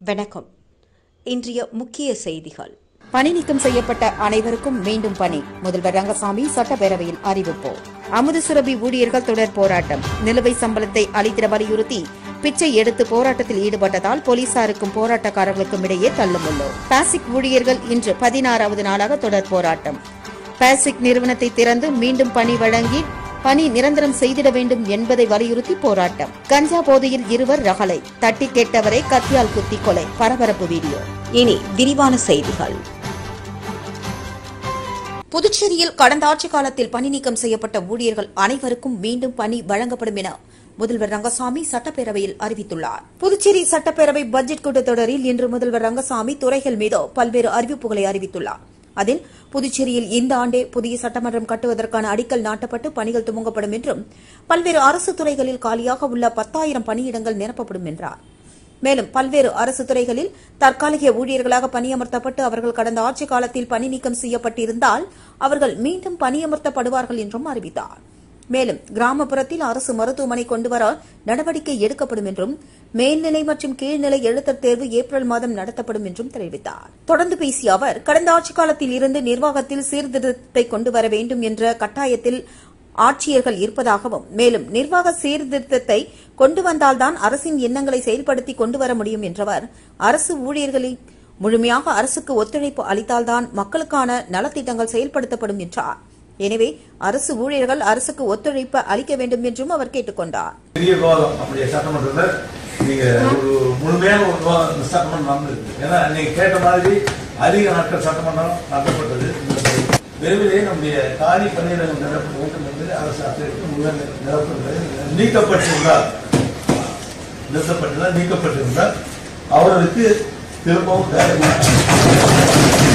வணக்கம் இன்றைய முக்கிய செய்திகள் பணி நீக்கம் செய்யப்பட்ட அனைவருக்கும் மீண்டும் பணி முதல்வர் ரங்கசாமி சட்டப்பேரவையில் அறிவிப்பு அமுது சுரபி ஊழியர்கள் தொடர் போராட்டம் நிலுவை சம்பளத்தை அளித்திட வலியுறுத்தி பிச்சை எடுத்து போராட்டத்தில் ஈடுபட்டதால் போலீசாருக்கும் போராட்டக்காரர்களுக்கும் இடையே தள்ளுமுள்ளோ பாசிக் ஊழியர்கள் இன்று பதினாறாவது நாளாக தொடர் போராட்டம் பாசிக் நிறுவனத்தை திறந்து மீண்டும் பணி வழங்கி பணி நிரந்தரம் செய்திட வேண்டும் என்பதை வலியுறுத்தி போராட்டம் கஞ்சா போதையில் இருவர் ரகளை தட்டி கேட்டவரை கத்தியால் குத்தி கொலை பரபரப்பு வீடியோ இனி விரிவான செய்திகள் புதுச்சேரியில் கடந்த ஆட்சிக் காலத்தில் பணி நீக்கம் செய்யப்பட்ட ஊழியர்கள் அனைவருக்கும் மீண்டும் பணி வழங்கப்படும் என முதல்வர் ரங்கசாமி சட்டப்பேரவையில் அறிவித்துள்ளார் புதுச்சேரி சட்டப்பேரவை பட்ஜெட் கூட்டத்தொடரில் இன்று முதல்வர் ரங்கசாமி துறைகள் மீது பல்வேறு அறிவிப்புகளை அறிவித்துள்ளார் அதில் புதுச்சேரியில் இந்த ஆண்டே புதிய சட்டமன்றம் கட்டுவதற்கான அடிக்கல் நாட்டப்பட்டு பணிகள் துவங்கப்படும் என்றும் பல்வேறு அரசு துறைகளில் காலியாக உள்ள பத்தாயிரம் பணியிடங்கள் நிரப்பப்படும் என்றார் மேலும் பல்வேறு அரசு துறைகளில் தற்காலிக ஊழியர்களாக பணியமர்த்தப்பட்டு அவர்கள் கடந்த ஆட்சிக் காலத்தில் பணி நீக்கம் செய்யப்பட்டிருந்தால் அவர்கள் மீண்டும் பணியமர்த்தப்படுவார்கள் என்றும் அறிவித்தார் மேலும் கிராமப்புறத்தில் அரசு மருத்துவமனை கொண்டுவர நடவடிக்கை எடுக்கப்படும் என்றும் மேல்நிலை மற்றும் கீழ்நிலை எழுத்தர் தேர்வு ஏப்ரல் மாதம் நடத்தப்படும் என்றும் தெரிவித்தார் தொடர்ந்து பேசிய அவர் கடந்த ஆட்சிக் காலத்தில் இருந்து நிர்வாகத்தில் சீர்திருத்தத்தை கொண்டுவர வேண்டும் என்ற கட்டாயத்தில் ஆட்சியர்கள் இருப்பதாகவும் மேலும் நிர்வாக சீர்திருத்தத்தை கொண்டு வந்தால்தான் அரசின் எண்ணங்களை செயல்படுத்தி கொண்டு வர முடியும் என்றவர் அரசு ஊழியர்களின் முழுமையாக அரசுக்கு ஒத்துழைப்பு அளித்தால்தான் மக்களுக்கான நலத்திட்டங்கள் செயல்படுத்தப்படும் என்றார் எனவே அரசு ஊழியர்கள் அரசுக்கு ஒத்துழைப்பு அளிக்க வேண்டும் என்றும் அவர் கேட்டுக் கொண்டார் பெரிய விவாதம் நம்முடைய சட்டமன்றத்தில் நீங்க ஒரு முழுமையான ஒரு விவாதம் இந்த சட்டமன்றம் நடந்திருக்கு ஏன்னா நீங்க கேட்ட மாதிரி அதிக நாட்கள் சட்டமன்றம் நடத்தப்பட்டது விரைவிலே நம்முடைய காலி பணியிடங்கள் நிரப்ப வேண்டும் என்பது அரசு அத்திற்கு முழுமையாக நிரப்பப்பட்டது நீக்கப்பட்டிருந்தால் நிறுத்தப்பட்டிருந்தால் நீக்கப்பட்டிருந்தால் அவர்களுக்கு திரும்பவும் தேவை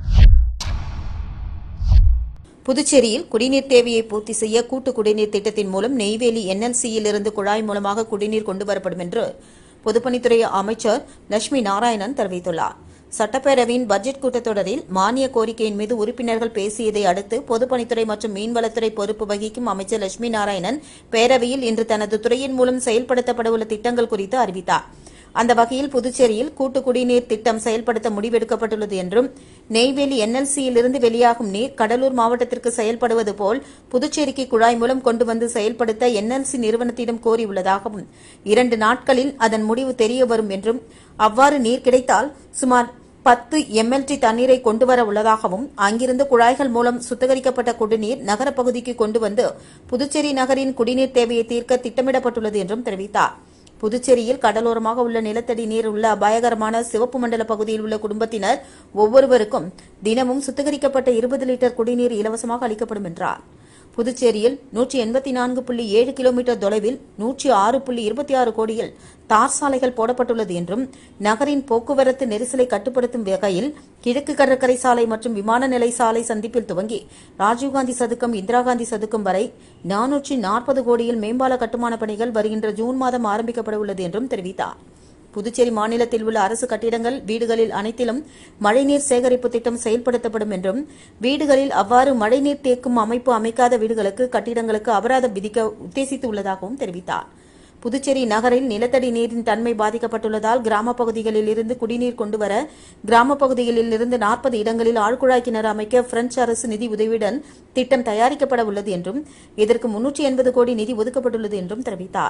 புதுச்சேரியில் குடிநீர் தேவையை பூர்த்தி செய்ய கூட்டு குடிநீர் திட்டத்தின் மூலம் நெய்வேலி என்எல்சியில் இருந்து குழாய் மூலமாக குடிநீர் கொண்டுவரப்படும் என்று பொதுப்பணித்துறை அமைச்சர் லட்சுமி நாராயணன் தெரிவித்துள்ளார் சட்டப்பேரவையின் பட்ஜெட் கூட்டத்தொடரில் மானிய கோரிக்கையின் மீது உறுப்பினர்கள் பேசியதை அடுத்து பொதுப்பணித்துறை மற்றும் மீன்வளத்துறை பொறுப்பு வகிக்கும் அமைச்சர் லட்சுமி நாராயணன் பேரவையில் இன்று தனது துறையின் மூலம் செயல்படுத்தப்படவுள்ள திட்டங்கள் குறித்து அறிவித்தார் அந்த வகையில் புதுச்சேரியில் கூட்டு குடிநீர் திட்டம் செயல்படுத்த முடிவெடுக்கப்பட்டுள்ளது என்றும் நெய்வேலி என்எல்சியிலிருந்து வெளியாகும் நீர் கடலூர் மாவட்டத்திற்கு செயல்படுவது போல் புதுச்சேரிக்கு குழாய் மூலம் கொண்டு வந்து செயல்படுத்த என்எல்சி நிறுவனத்திடம் கோரியுள்ளதாகவும் இரண்டு நாட்களில் அதன் முடிவு தெரிய வரும் என்றும் அவ்வாறு நீர் கிடைத்தால் சுமார் பத்து எம்எல்டி தண்ணீரை கொண்டுவர உள்ளதாகவும் அங்கிருந்து குழாய்கள் மூலம் சுத்திகரிக்கப்பட்ட குடிநீர் நகரப் பகுதிக்கு கொண்டு வந்து புதுச்சேரி நகரின் குடிநீர் தேவையை தீர்க்க திட்டமிடப்பட்டுள்ளது என்றும் தெரிவித்தார் புதுச்சேரியில் கடலோரமாக உள்ள நிலத்தடி நீர் உள்ள அபாயகரமான சிவப்பு மண்டல பகுதியில் உள்ள குடும்பத்தினர் ஒவ்வொருவருக்கும் தினமும் சுத்திகரிக்கப்பட்ட இருபது லிட்டர் குடிநீர் இலவசமாக அளிக்கப்படும் என்றார் புதுச்சேரியில் நூற்றி எண்பத்தி நான்கு புள்ளி ஏழு கிலோமீட்டர் தொலைவில் நூற்றி ஆறு புள்ளி இருபத்தி ஆறு கோடியில் தார் சாலைகள் போடப்பட்டுள்ளது என்றும் நகரின் போக்குவரத்து நெரிசலை கட்டுப்படுத்தும் வகையில் கிழக்கு கடற்கரை சாலை மற்றும் விமான நிலை சாலை சந்திப்பில் துவங்கி ராஜீவ்காந்தி சதுக்கம் இந்திரா காந்தி சதுக்கம் வரை நானூற்றி நாற்பது கோடியில் மேம்பால கட்டுமான பணிகள் வருகின்ற ஜூன் மாதம் ஆரம்பிக்கப்பட உள்ளது என்றும் தெரிவித்தார் புதுச்சேரி மாநிலத்தில் உள்ள அரசு கட்டிடங்கள் வீடுகளில் அனைத்திலும் மழைநீர் சேகரிப்பு திட்டம் செயல்படுத்தப்படும் என்றும் வீடுகளில் அவ்வாறு மழைநீர் தேக்கும் அமைப்பு அமைக்காத வீடுகளுக்கு கட்டிடங்களுக்கு அபராதம் விதிக்க உத்தேசித்துள்ளதாகவும் தெரிவித்தார் புதுச்சேரி நகரில் நிலத்தடி நீரின் தன்மை பாதிக்கப்பட்டுள்ளதால் கிராமப் பகுதிகளில் இருந்து குடிநீர் கொண்டுவர கிராமப் பகுதிகளில் இருந்து நாற்பது இடங்களில் ஆழ்குழாய் கிணறு அமைக்க பிரெஞ்சு அரசு நிதி உதவியுடன் திட்டம் தயாரிக்கப்பட உள்ளது என்றும் இதற்கு முன்னூற்றி எண்பது கோடி நிதி ஒதுக்கப்பட்டுள்ளது என்றும் தெரிவித்தார்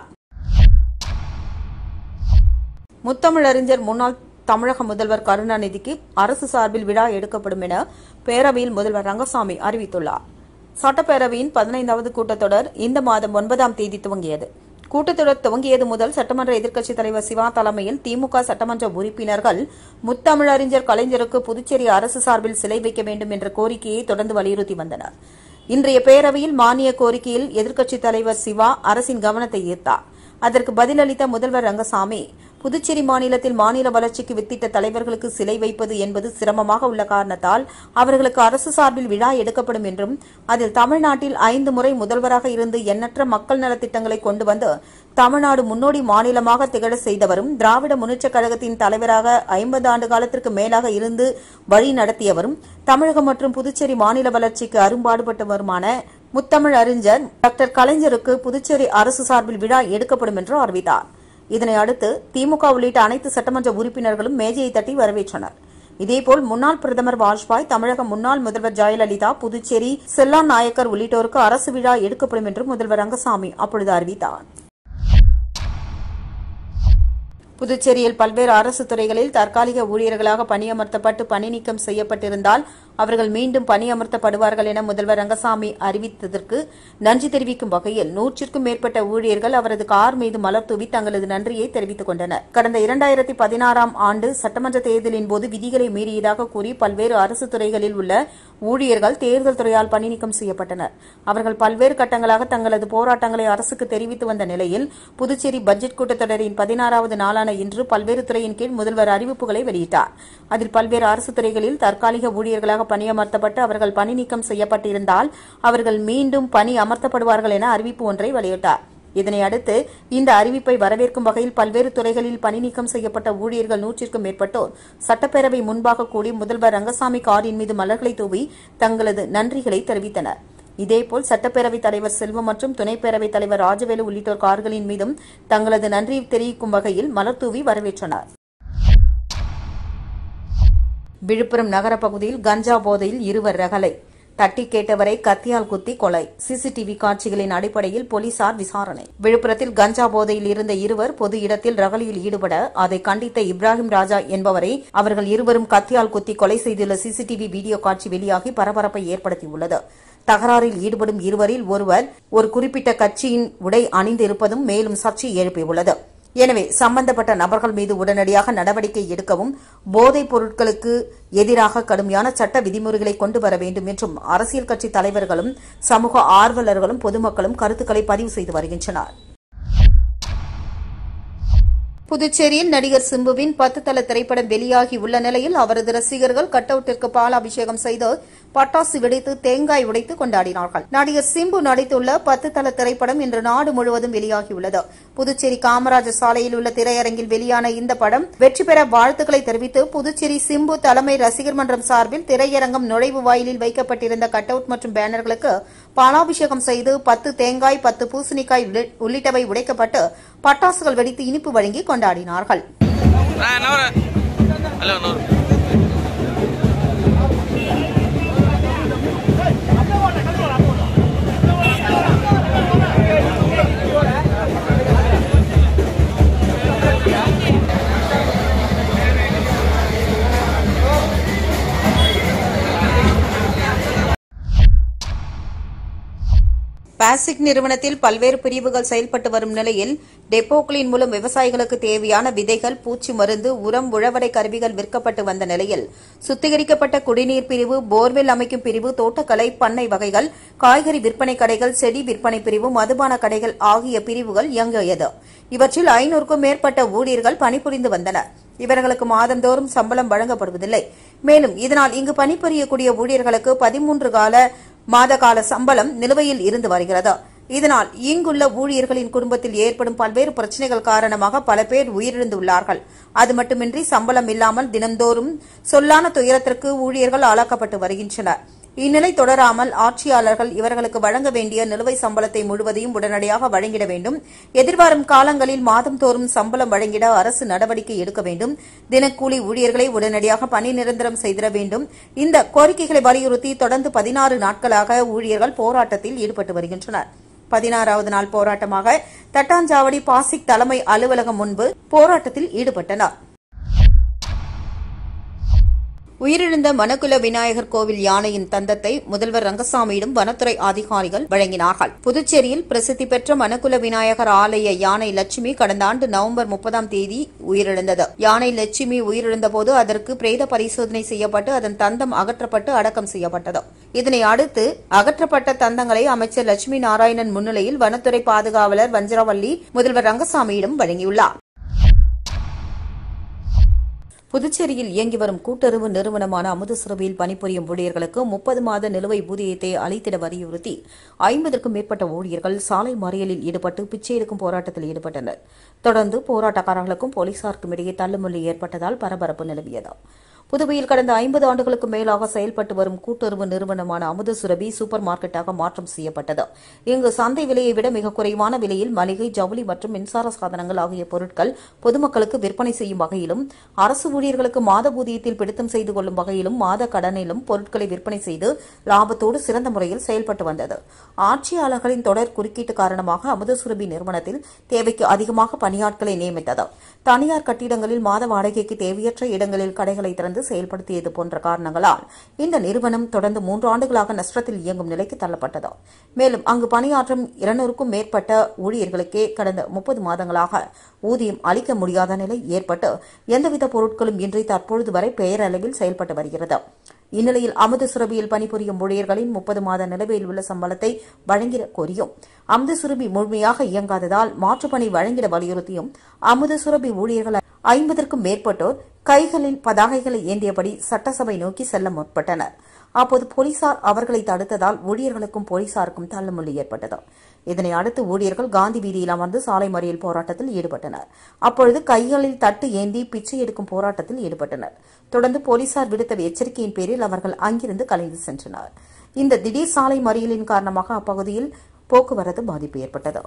முத்தமிழறிஞர் முன்னாள் தமிழக முதல்வர் கருணாநிதிக்கு அரசு சார்பில் விழா எடுக்கப்படும் என பேரவையில் முதல்வர் ரங்கசாமி அறிவித்துள்ளார் சட்டப்பேரவையின் பதினைந்தாவது கூட்டத்தொடர் இந்த மாதம் ஒன்பதாம் தேதி துவங்கியது கூட்டத்தொடர் துவங்கியது முதல் சட்டமன்ற எதிர்க்கட்சித் தலைவர் சிவா தலைமையில் திமுக சட்டமன்ற உறுப்பினர்கள் முத்தமிழறிஞர் கலைஞருக்கு புதுச்சேரி அரசு சார்பில் சிலை வைக்க வேண்டும் என்ற கோரிக்கையை தொடர்ந்து வலியுறுத்தி வந்தனர் இன்றைய பேரவையில் மானிய கோரிக்கையில் எதிர்க்கட்சித் தலைவர் சிவா அரசின் கவனத்தை ஈர்த்தார் அதற்கு பதிலளித்த முதல்வர் ரங்கசாமி புதுச்சேரி மாநிலத்தில் மாநில வளர்ச்சிக்கு வித்திட்ட தலைவர்களுக்கு சிலை வைப்பது என்பது சிரமமாக உள்ள காரணத்தால் அவர்களுக்கு அரசு சார்பில் விழா எடுக்கப்படும் என்றும் அதில் தமிழ்நாட்டில் ஐந்து முறை முதல்வராக இருந்து எண்ணற்ற மக்கள் நலத்திட்டங்களை கொண்டு வந்து தமிழ்நாடு முன்னோடி மாநிலமாக திகழ செய்தவரும் திராவிட முன்னேற்றக் கழகத்தின் தலைவராக ஐம்பது ஆண்டு காலத்திற்கு மேலாக இருந்து வழி நடத்தியவரும் தமிழகம் மற்றும் புதுச்சேரி மாநில வளர்ச்சிக்கு அரும்பாடுபட்டவருமான முத்தமிழ் அறிஞர் டாக்டர் கலைஞருக்கு புதுச்சேரி அரசு சார்பில் விழா எடுக்கப்படும் என்று அறிவித்தார் இதனை அடுத்து திமுக உள்ளிட்ட அனைத்து சட்டமன்ற உறுப்பினர்களும் மேஜையை தட்டி வரவேற்றனர் இதேபோல் முன்னாள் பிரதமர் வாஜ்பாய் தமிழக முன்னாள் முதல்வர் ஜெயலலிதா புதுச்சேரி செல்லான் நாயக்கர் உள்ளிட்டோருக்கு அரசு விழா எடுக்கப்படும் என்று முதல்வர் ரங்கசாமி அப்பொழுது அறிவித்தார் புதுச்சேரியில் பல்வேறு அரசு துறைகளில் தற்காலிக ஊழியர்களாக பணியமர்த்தப்பட்டு பணி நீக்கம் செய்யப்பட்டிருந்தால் அவர்கள் மீண்டும் பணியமர்த்தப்படுவார்கள் என முதல்வர் ரங்கசாமி அறிவித்ததற்கு நன்றி தெரிவிக்கும் வகையில் நூற்றிற்கும் மேற்பட்ட ஊழியர்கள் அவரது கார் மீது மலர் தூவி தங்களது நன்றியை தெரிவித்துக் கொண்டனர் கடந்த இரண்டாயிரத்தி பதினாறாம் ஆண்டு சட்டமன்ற தேர்தலின் போது விதிகளை மீறியதாக கூறி பல்வேறு அரசு துறைகளில் உள்ள ஊழியர்கள் தேர்தல் துறையால் பணி நீக்கம் செய்யப்பட்டனர் அவர்கள் பல்வேறு கட்டங்களாக தங்களது போராட்டங்களை அரசுக்கு தெரிவித்து வந்த நிலையில் புதுச்சேரி பட்ஜெட் கூட்டத்தொடரின் பதினாறாவது நாளான இன்று பல்வேறு துறையின் கீழ் முதல்வர் அறிவிப்புகளை வெளியிட்டார் அதில் பல்வேறு அரசு துறைகளில் தற்காலிக ஊழியர்களாக பணியமர்த்தப்பட்டு அவர்கள் பணி நீக்கம் செய்யப்பட்டிருந்தால் அவர்கள் மீண்டும் பணி அமர்த்தப்படுவார்கள் என அறிவிப்பு ஒன்றை வெளியிட்டார் இதனை அடுத்து இந்த அறிவிப்பை வரவேற்கும் வகையில் பல்வேறு துறைகளில் பணி நீக்கம் செய்யப்பட்ட ஊழியர்கள் நூற்றிற்கும் மேற்பட்டோர் சட்டப்பேரவை முன்பாக கூடி முதல்வர் ரங்கசாமி காரின் மீது மலர்களை தூவி தங்களது நன்றிகளை தெரிவித்தனர் இதேபோல் சட்டப்பேரவைத் தலைவர் செல்வம் மற்றும் துணைப் பேரவைத் தலைவர் ராஜவேலு உள்ளிட்டோர் கார்களின் மீதும் தங்களது நன்றி தெரிவிக்கும் வகையில் மலர் தூவி வரவேற்றனர் விழுப்புரம் நகர பகுதியில் கஞ்சா போதையில் இருவர் ரகலை தட்டி கேட்டவரை கத்தியால் குத்தி கொலை சிசிடிவி காட்சிகளின் அடிப்படையில் போலீசார் விசாரணை விழுப்புரத்தில் கஞ்சா போதையில் இருந்த இருவர் பொது இடத்தில் ரகலியில் ஈடுபட அதை கண்டித்த இப்ராஹிம் ராஜா என்பவரை அவர்கள் இருவரும் கத்தியால் குத்தி கொலை செய்துள்ள சிசிடிவி வீடியோ காட்சி வெளியாகி பரபரப்பை ஏற்படுத்தியுள்ளது தகராறில் ஈடுபடும் இருவரில் ஒருவர் ஒரு குறிப்பிட்ட கட்சியின் உடை அணிந்திருப்பதும் மேலும் சர்ச்சை எழுப்பியுள்ளது எனவே சம்பந்தப்பட்ட நபர்கள் மீது உடனடியாக நடவடிக்கை எடுக்கவும் போதைப் பொருட்களுக்கு எதிராக கடுமையான சட்ட விதிமுறைகளை கொண்டு வர வேண்டும் என்றும் அரசியல் கட்சி தலைவர்களும் சமூக ஆர்வலர்களும் பொதுமக்களும் கருத்துக்களை பதிவு செய்து வருகின்றனர் புதுச்சேரியில் நடிகர் சிம்புவின் பத்து தள திரைப்படம் வெளியாகி உள்ள நிலையில் அவரது ரசிகர்கள் கட் அவுட்டிற்கு பாலாபிஷேகம் செய்து பட்டாசு வெடித்து தேங்காய் உடைத்து கொண்டாடினார்கள் நடிகர் சிம்பு நடித்துள்ள பத்து தள திரைப்படம் இன்று நாடு முழுவதும் வெளியாகியுள்ளது புதுச்சேரி காமராஜர் சாலையில் உள்ள திரையரங்கில் வெளியான இந்த படம் வெற்றி பெற வாழ்த்துக்களை தெரிவித்து புதுச்சேரி சிம்பு தலைமை ரசிகர் மன்றம் சார்பில் திரையரங்கம் நுழைவு வாயிலில் வைக்கப்பட்டிருந்த கட் அவுட் மற்றும் பேனர்களுக்கு பாலாபிஷேகம் செய்து பத்து தேங்காய் பத்து பூசணிக்காய் உள்ளி- உள்ளிட்டவை உடைக்கப்பட்டு பட்டாசுகள் வெடித்து இனிப்பு வழங்கி கொண்டாடினார்கள் ஆ நூறு ஹலோ நூறு பாசிக் நிறுவனத்தில் பல்வேறு பிரிவுகள் செயல்பட்டு வரும் நிலையில் டெப்போக்களின் மூலம் விவசாயிகளுக்கு தேவையான விதைகள் பூச்சி மருந்து உரம் உழவடை கருவிகள் விற்கப்பட்டு வந்த நிலையில் சுத்திகரிக்கப்பட்ட குடிநீர் பிரிவு போர்வெல் அமைக்கும் பிரிவு தோட்டக்கலை பண்ணை வகைகள் காய்கறி விற்பனை கடைகள் செடி விற்பனை பிரிவு மதுபான கடைகள் ஆகிய பிரிவுகள் இயங்கியது இவற்றில் ஐநூறுக்கும் மேற்பட்ட ஊழியர்கள் பணிபுரிந்து வந்தனர் இவர்களுக்கு மாதந்தோறும் சம்பளம் வழங்கப்படுவதில்லை மேலும் இதனால் இங்கு பணிபுரியக்கூடிய ஊழியர்களுக்கு பதிமூன்று கால மாத கால சம்பளம் நிலுவையில் இருந்து வருகிறது இதனால் இங்குள்ள ஊழியர்களின் குடும்பத்தில் ஏற்படும் பல்வேறு பிரச்சனைகள் காரணமாக பல பேர் உயிரிழந்துள்ளார்கள் அது மட்டுமின்றி சம்பளம் இல்லாமல் தினந்தோறும் சொல்லான துயரத்திற்கு ஊழியர்கள் ஆளாக்கப்பட்டு வருகின்றனர் இந்நிலை தொடராமல் ஆட்சியாளர்கள் இவர்களுக்கு வழங்க வேண்டிய நிலுவை சம்பளத்தை முழுவதையும் உடனடியாக வழங்கிட வேண்டும் எதிர்வரும் காலங்களில் மாதந்தோறும் சம்பளம் வழங்கிட அரசு நடவடிக்கை எடுக்க வேண்டும் தினக்கூலி ஊழியர்களை உடனடியாக பணி நிரந்தரம் செய்திட வேண்டும் இந்த கோரிக்கைகளை வலியுறுத்தி தொடர்ந்து பதினாறு நாட்களாக ஊழியர்கள் போராட்டத்தில் ஈடுபட்டு வருகின்றனர் பதினாறாவது நாள் போராட்டமாக தட்டாஞ்சாவடி பாசிக் தலைமை அலுவலகம் முன்பு போராட்டத்தில் ஈடுபட்டனர் உயிரிழந்த மணக்குல விநாயகர் கோவில் யானையின் தந்தத்தை முதல்வர் ரங்கசாமியிடம் வனத்துறை அதிகாரிகள் வழங்கினார்கள் புதுச்சேரியில் பிரசித்தி பெற்ற மணக்குல விநாயகர் ஆலய யானை லட்சுமி கடந்த ஆண்டு நவம்பர் முப்பதாம் தேதி உயிரிழந்தது யானை லட்சுமி உயிரிழந்தபோது அதற்கு பிரேத பரிசோதனை செய்யப்பட்டு அதன் தந்தம் அகற்றப்பட்டு அடக்கம் செய்யப்பட்டது இதனை அடுத்து அகற்றப்பட்ட தந்தங்களை அமைச்சர் லட்சுமி நாராயணன் முன்னிலையில் வனத்துறை பாதுகாவலர் வஞ்சரவல்லி முதல்வர் ரங்கசாமியிடம் வழங்கியுள்ளார் புதுச்சேரியில் இயங்கி வரும் கூட்டுறவு நிறுவனமான அமுதசுரபியில் பணிபுரியும் ஊழியர்களுக்கு முப்பது மாத நிலுவை ஊதியத்தை அளித்திட வலியுறுத்தி ஐம்பதற்கும் மேற்பட்ட ஊழியர்கள் சாலை மறியலில் ஈடுபட்டு பிச்சை எடுக்கும் போராட்டத்தில் ஈடுபட்டனர் தொடர்ந்து போராட்டக்காரர்களுக்கும் போலீசாருக்கும் இடையே தள்ளுமுள்ளி ஏற்பட்டதால் பரபரப்பு நிலவியது புதுவையில் கடந்த ஐம்பது ஆண்டுகளுக்கு மேலாக செயல்பட்டு வரும் கூட்டுறவு நிறுவனமான அமுத சுரபி சூப்பர் மார்க்கெட்டாக மாற்றம் செய்யப்பட்டது இங்கு சந்தை விலையை விட மிக குறைவான விலையில் மளிகை ஜவுளி மற்றும் மின்சார சாதனங்கள் ஆகிய பொருட்கள் பொதுமக்களுக்கு விற்பனை செய்யும் வகையிலும் அரசு ஊழியர்களுக்கு மாத ஊதியத்தில் பிடித்தம் செய்து கொள்ளும் வகையிலும் மாத கடனிலும் பொருட்களை விற்பனை செய்து லாபத்தோடு சிறந்த முறையில் செயல்பட்டு வந்தது ஆட்சியாளர்களின் தொடர் குறுக்கீட்டு காரணமாக அமுத சுரபி நிறுவனத்தில் தேவைக்கு அதிகமாக பணியாட்களை நியமித்தது தனியார் கட்டிடங்களில் மாத வாடகைக்கு தேவையற்ற இடங்களில் கடைகளை திறந்து செயல்படுத்தியது போன்ற காரணங்களால் இந்த நிறுவனம் தொடர்ந்து மூன்று ஆண்டுகளாக நஷ்டத்தில் இயங்கும் நிலைக்கு தள்ளப்பட்டது மேலும் அங்கு பணியாற்றும் இருநூறுக்கும் மேற்பட்ட ஊழியர்களுக்கே கடந்த முப்பது மாதங்களாக ஊதியம் அளிக்க முடியாத நிலை ஏற்பட்டு எந்தவித பொருட்களும் இன்றி தற்பொழுது வரை பெயரளவில் செயல்பட்டு வருகிறது இந்நிலையில் அமுத சுரபியில் பணிபுரியும் ஊழியர்களின் முப்பது மாத நிலுவையில் உள்ள சம்பளத்தை வழங்கிட கோரியும் அமுத சுரபி முழுமையாக இயங்காததால் மாற்றுப்பணி வழங்கிட வலியுறுத்தியும் அமுத சுரபி ஊழியர்கள் ஐம்பதற்கும் மேற்பட்டோர் கைகளில் பதாகைகளை ஏந்தியபடி சட்டசபை நோக்கி செல்ல முற்பட்டனர் அப்போது போலீசார் அவர்களை தடுத்ததால் ஊழியர்களுக்கும் போலீசாருக்கும் தள்ளுமுள்ளி ஏற்பட்டது இதனை அடுத்து ஊழியர்கள் காந்தி வீதியில் அமர்ந்து சாலை மறியல் போராட்டத்தில் ஈடுபட்டனர் அப்பொழுது கைகளில் தட்டு ஏந்தி பிச்சை எடுக்கும் போராட்டத்தில் ஈடுபட்டனர் தொடர்ந்து போலீசார் விடுத்த எச்சரிக்கையின் பேரில் அவர்கள் அங்கிருந்து கலைந்து சென்றனர் இந்த திடீர் சாலை மறியலின் காரணமாக அப்பகுதியில் போக்குவரத்து பாதிப்பு ஏற்பட்டது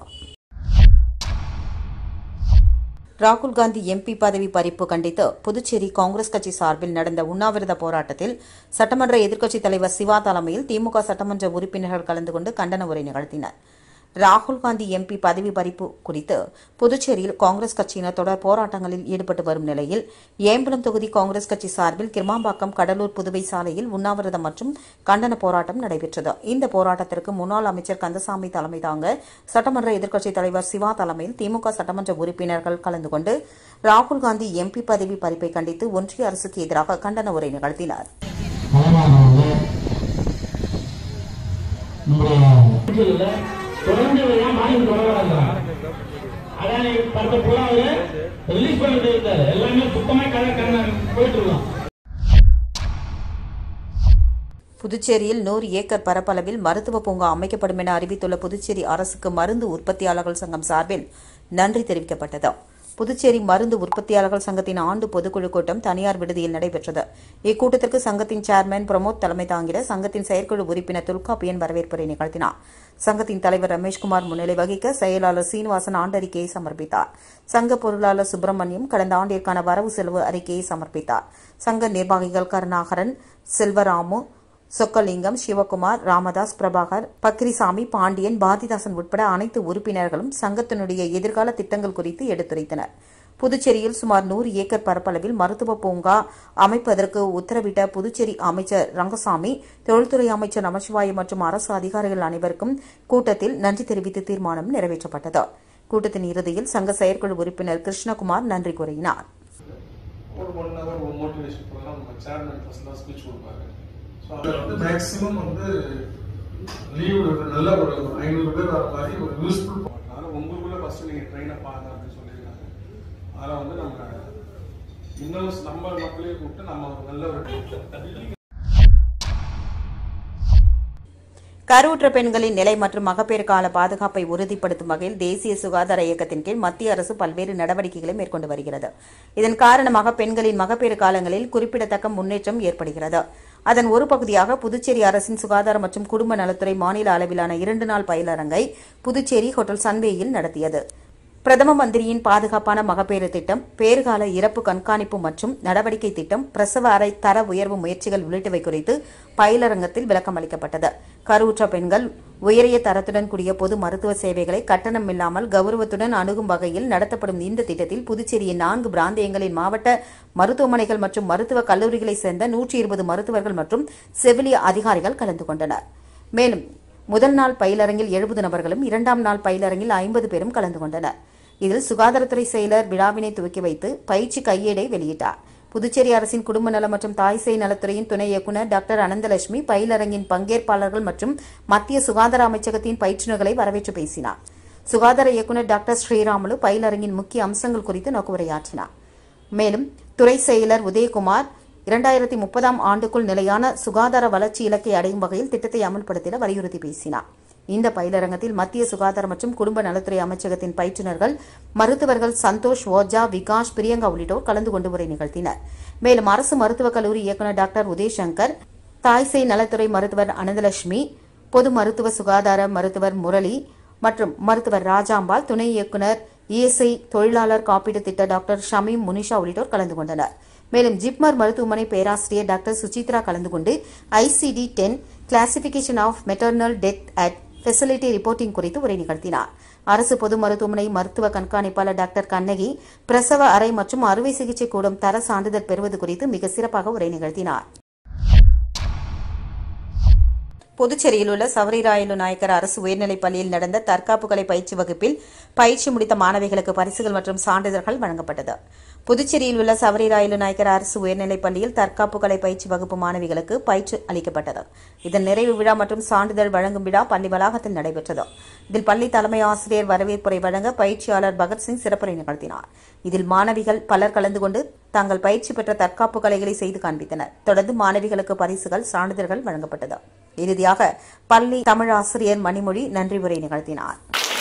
ராகுல் காந்தி எம்பி பதவி பறிப்பு கண்டித்து புதுச்சேரி காங்கிரஸ் கட்சி சார்பில் நடந்த உண்ணாவிரத போராட்டத்தில் சட்டமன்ற எதிர்க்கட்சித் தலைவர் சிவா தலைமையில் திமுக சட்டமன்ற உறுப்பினர்கள் கலந்து கொண்டு கண்டன உரை நிகழ்த்தினர் ராகுல் காந்தி எம்பி பதவி பறிப்பு குறித்து புதுச்சேரியில் காங்கிரஸ் கட்சியினர் தொடர் போராட்டங்களில் ஈடுபட்டு வரும் நிலையில் ஏம்பலம் தொகுதி காங்கிரஸ் கட்சி சார்பில் கிருமாம்பாக்கம் கடலூர் புதுவை சாலையில் உண்ணாவிரதம் மற்றும் கண்டன போராட்டம் நடைபெற்றது இந்த போராட்டத்திற்கு முன்னாள் அமைச்சர் கந்தசாமி தலைமை தாங்க சட்டமன்ற எதிர்க்கட்சித் தலைவர் சிவா தலைமையில் திமுக சட்டமன்ற உறுப்பினர்கள் கலந்து கொண்டு ராகுல் காந்தி எம்பி பதவி பறிப்பை கண்டித்து ஒன்றிய அரசுக்கு எதிராக கண்டன உரை நிகழ்த்தினர் தலைவரானவங்க நம்முடைய தொடர்ந்து எல்லாம் வாங்கி தொடர்றாங்க அதான் படத்தை பூரா அவரு ரிலீஸ் பண்ணிட்டு இருந்தாரு எல்லாமே சுத்தமா கதை கண்ண போயிட்டு இருக்கோம் புதுச்சேரியில் நூறு ஏக்கர் பரப்பளவில் மருத்துவ பூங்கா அமைக்கப்படும் என அறிவித்துள்ள புதுச்சேரி அரசுக்கு மருந்து உற்பத்தியாளர்கள் சங்கம் சார்பில் நன்றி தெரிவிக்கப்பட்டது புதுச்சேரி மருந்து உற்பத்தியாளர்கள் சங்கத்தின் ஆண்டு பொதுக்குழு கூட்டம் தனியார் விடுதியில் நடைபெற்றது இக்கூட்டத்திற்கு சங்கத்தின் சேர்மன் பிரமோத் தலைமை தாங்கிட சங்கத்தின் செயற்குழு உறுப்பினர் தொல்காப்பியன் வரவேற்புரை நிகழ்த்தினார் சங்கத்தின் தலைவர் ரமேஷ்குமார் முன்னிலை வகிக்க செயலாளர் சீனிவாசன் ஆண்டறிக்கையை சமர்ப்பித்தார் சங்க பொருளாளர் சுப்பிரமணியம் கடந்த ஆண்டிற்கான வரவு செலவு அறிக்கையை சமர்ப்பித்தார் சங்க நிர்வாகிகள் கருணாகரன் செல்வராமு சொக்கலிங்கம் சிவகுமார் ராமதாஸ் பிரபாகர் பக்ரிசாமி பாண்டியன் பாரதிதாசன் உட்பட அனைத்து உறுப்பினர்களும் சங்கத்தினுடைய எதிர்கால திட்டங்கள் குறித்து எடுத்துரைத்தனர் புதுச்சேரியில் சுமார் நூறு ஏக்கர் பரப்பளவில் மருத்துவ பூங்கா அமைப்பதற்கு உத்தரவிட்ட புதுச்சேரி அமைச்சர் ரங்கசாமி தொழில்துறை அமைச்சர் நமசிவாயம் மற்றும் அரசு அதிகாரிகள் அனைவருக்கும் கூட்டத்தில் நன்றி தெரிவித்து தீர்மானம் நிறைவேற்றப்பட்டது கூட்டத்தின் இறுதியில் சங்க செயற்குழு உறுப்பினர் கிருஷ்ணகுமார் நன்றி கூறினார் ஒரு ஒன் ஹவர் ஒரு மோட்டிவேஷன் ப்ரோக்ராம் நம்ம சேர்மன் ஃபர்ஸ்ட் தான் ஸ்பீச் கொடுப்பாரு ஸோ அதில் வந்து மேக்ஸிமம் வந்து லீவ் நல்ல ஒரு ஐநூறு பேர் வர மாதிரி ஒரு யூஸ்ஃபுல் அதனால் உங்களுக்குள்ள ஃபர்ஸ்ட் நீங்கள் ட்ரெயினை பாருங்க அப்படின்னு சொல்லியிருக்காங்க அதில் வந்து நம்ம இன்னும் நம்ம மக்களே கூப்பிட்டு நம்ம ஒரு நல்ல ஒரு கருவுற்ற பெண்களின் நிலை மற்றும் மகப்பேறு கால பாதுகாப்பை உறுதிப்படுத்தும் வகையில் தேசிய சுகாதார இயக்கத்தின் கீழ் மத்திய அரசு பல்வேறு நடவடிக்கைகளை மேற்கொண்டு வருகிறது இதன் காரணமாக பெண்களின் மகப்பேறு காலங்களில் குறிப்பிடத்தக்க முன்னேற்றம் ஏற்படுகிறது அதன் ஒரு பகுதியாக புதுச்சேரி அரசின் சுகாதார மற்றும் குடும்ப நலத்துறை மாநில அளவிலான இரண்டு நாள் பயிலரங்கை புதுச்சேரி ஹோட்டல் சன்வேயில் நடத்தியது பிரதம மந்திரியின் பாதுகாப்பான மகப்பேறு திட்டம் பேறுகால இறப்பு கண்காணிப்பு மற்றும் நடவடிக்கை திட்டம் பிரசவ அறை தர உயர்வு முயற்சிகள் உள்ளிட்டவை குறித்து பயிலரங்கத்தில் விளக்கம் அளிக்கப்பட்டது கருவுற்ற பெண்கள் உயரிய தரத்துடன் கூடிய பொது மருத்துவ சேவைகளை கட்டணம் இல்லாமல் கௌரவத்துடன் அணுகும் வகையில் நடத்தப்படும் இந்த திட்டத்தில் புதுச்சேரியின் நான்கு பிராந்தியங்களின் மாவட்ட மருத்துவமனைகள் மற்றும் மருத்துவக் கல்லூரிகளைச் சேர்ந்த நூற்றி இருபது மருத்துவர்கள் மற்றும் செவிலிய அதிகாரிகள் கலந்து கொண்டனர் மேலும் முதல் நாள் பயிலரங்கில் எழுபது நபர்களும் இரண்டாம் நாள் பயிலரங்கில் ஐம்பது பேரும் கலந்து கொண்டனர் இதில் சுகாதாரத்துறை செயலர் விழாவினை துவக்கி வைத்து பயிற்சி கையேடை வெளியிட்டார் புதுச்சேரி அரசின் குடும்ப நலம் மற்றும் தாய்சேய் நலத்துறையின் துணை இயக்குநர் டாக்டர் அனந்தலட்சுமி பயிலரங்கின் பங்கேற்பாளர்கள் மற்றும் மத்திய சுகாதார அமைச்சகத்தின் பயிற்றுநர்களை வரவேற்று பேசினார் சுகாதார இயக்குநர் டாக்டர் ஸ்ரீராமுலு பயிலரங்கின் முக்கிய அம்சங்கள் குறித்து நோக்குரையாற்றினார் மேலும் துறை செயலர் உதயகுமார் இரண்டாயிரத்தி முப்பதாம் ஆண்டுக்குள் நிலையான சுகாதார வளர்ச்சி இலக்கை அடையும் வகையில் திட்டத்தை அமல்படுத்திட வலியுறுத்தி பேசினார் இந்த பயிலரங்கத்தில் மத்திய சுகாதார மற்றும் குடும்ப நலத்துறை அமைச்சகத்தின் பயிற்றுநர்கள் மருத்துவர்கள் சந்தோஷ் ஓஜா விகாஷ் பிரியங்கா உள்ளிட்டோர் கலந்து கொண்டு உரை நிகழ்த்தினர் மேலும் அரசு மருத்துவக் கல்லூரி இயக்குநர் டாக்டர் உதயசங்கர் தாய்சேய் நலத்துறை மருத்துவர் அனந்தலட்சுமி பொது மருத்துவ சுகாதார மருத்துவர் முரளி மற்றும் மருத்துவர் ராஜாம்பாள் துணை இயக்குநர் இஎஸ்ஐ தொழிலாளர் காப்பீடு திட்ட டாக்டர் ஷமீம் முனிஷா உள்ளிட்டோர் கலந்து கொண்டனர் மேலும் ஜிப்மர் மருத்துவமனை பேராசிரியர் டாக்டர் சுசித்ரா கலந்து கொண்டு ICD ten classification of maternal death at facility reporting குறித்து உரை நிகழ்த்தினார் அரசு பொது மருத்துவமனை மருத்துவ கண்காணிப்பாளர் டாக்டர் கண்ணகி பிரசவ அறை மற்றும் அறுவை சிகிச்சை கூடம் தர சான்றிதழ் பெறுவது குறித்து மிக சிறப்பாக உரை நிகழ்த்தினார் புதுச்சேரியில் உள்ள சவரிராயலு நாயக்கர் அரசு உயர்நிலைப் பள்ளியில் நடந்த தற்காப்பு கலை பயிற்சி வகுப்பில் பயிற்சி முடித்த மாணவிகளுக்கு பரிசுகள் மற்றும் சான்றிதழ்கள் வழங்கப்பட்டது புதுச்சேரியில் உள்ள சவரிராயலு நாயக்கர் அரசு உயர்நிலைப் பள்ளியில் தற்காப்பு கலை பயிற்சி வகுப்பு மாணவிகளுக்கு பயிற்சி அளிக்கப்பட்டது இதன் நிறைவு விழா மற்றும் சான்றிதழ் வழங்கும் விழா பள்ளி வளாகத்தில் நடைபெற்றது இதில் பள்ளி தலைமை ஆசிரியர் வரவேற்புரை வழங்க பயிற்சியாளர் பகத்சிங் சிறப்புரை நிகழ்த்தினார் இதில் மாணவிகள் பலர் கலந்து கொண்டு தாங்கள் பயிற்சி பெற்ற தற்காப்பு கலைகளை செய்து காண்பித்தனர் தொடர்ந்து மாணவிகளுக்கு பரிசுகள் சான்றிதழ்கள் வழங்கப்பட்டது இறுதியாக பள்ளி தமிழ் ஆசிரியர் மணிமொழி நன்றி உரை நிகழ்த்தினார்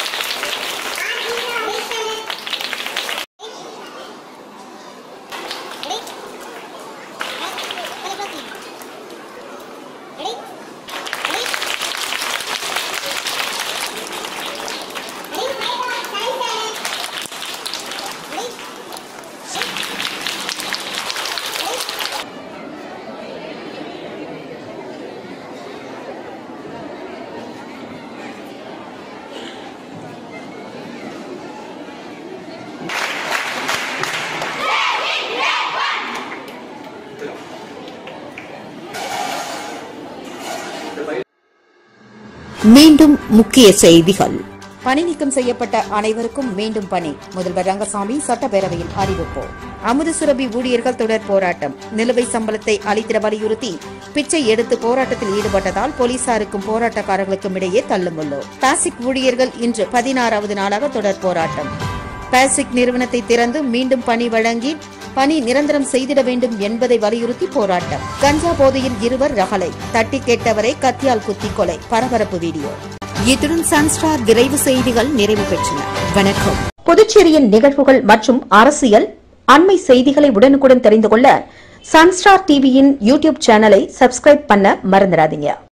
மீண்டும் முக்கிய செய்திகள் பணி நீக்கம் செய்யப்பட்ட அனைவருக்கும் மீண்டும் பணி முதல்வர் ரங்கசாமி சட்டப்பேரவையில் அறிவிப்பு அமுது சுரபி ஊழியர்கள் தொடர் போராட்டம் நிலுவை சம்பளத்தை அளித்திட வலியுறுத்தி பிச்சை எடுத்து போராட்டத்தில் ஈடுபட்டதால் போலீசாருக்கும் போராட்டக்காரர்களுக்கும் இடையே தள்ளுமுள்ளு பாசிக் ஊழியர்கள் இன்று பதினாறாவது நாளாக தொடர் போராட்டம் பாசிக் நிறுவனத்தை திறந்து மீண்டும் பணி வழங்கி பணி நிரந்தரம் செய்திட வேண்டும் என்பதை வலியுறுத்தி போராட்டம் கஞ்சா போதையில் இருவர் ரகலை தட்டி கேட்டவரை கத்தியால் குத்தி கொலை பரபரப்பு வீடியோ இத்துடன் சன்ஸ்டார் விரைவு செய்திகள் நிறைவு பெற்றன வணக்கம் புதுச்சேரியின் நிகழ்வுகள் மற்றும் அரசியல் அண்மை செய்திகளை உடனுக்குடன் தெரிந்து கொள்ள சன்ஸ்டார் டிவியின் யூடியூப் சேனலை சப்ஸ்கிரைப் பண்ண மறந்துடாதீங்க